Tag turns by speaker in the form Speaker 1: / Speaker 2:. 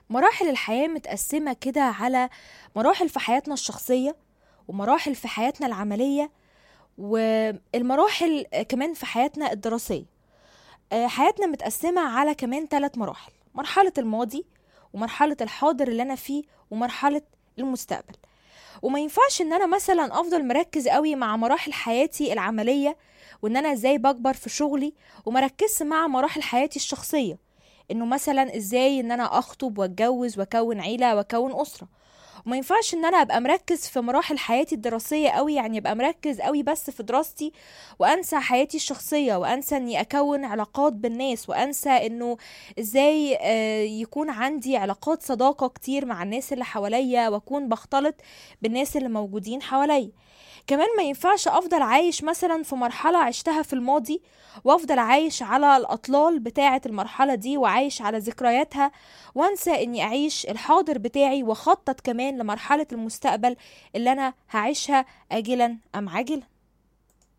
Speaker 1: مراحل الحياة متقسمة كده على مراحل في حياتنا الشخصية ومراحل في حياتنا العملية والمراحل كمان في حياتنا الدراسية آه، حياتنا متقسمة على كمان ثلاث مراحل مرحلة الماضي ومرحلة الحاضر اللي أنا فيه ومرحلة المستقبل وما ينفعش ان انا مثلا افضل مركز قوي مع مراحل حياتي العمليه وان انا ازاي بكبر في شغلي ومركزش مع مراحل حياتي الشخصيه انه مثلا ازاي ان انا اخطب واتجوز واكون عيله واكون اسره وما ينفعش ان انا ابقى مركز في مراحل حياتي الدراسيه قوي يعني ابقى مركز قوي بس في دراستي وانسى حياتي الشخصيه وانسى اني اكون علاقات بالناس وانسى انه ازاي آه، يكون عندي علاقات صداقه كتير مع الناس اللي حواليا واكون بختلط بالناس اللي موجودين حواليا كمان ما ينفعش افضل عايش مثلا في مرحله عشتها في الماضي وافضل عايش على الاطلال بتاعه المرحله دي وعايش على ذكرياتها وانسى اني اعيش الحاضر بتاعي واخطط كمان لمرحله المستقبل اللي انا هعيشها اجلا ام عاجلا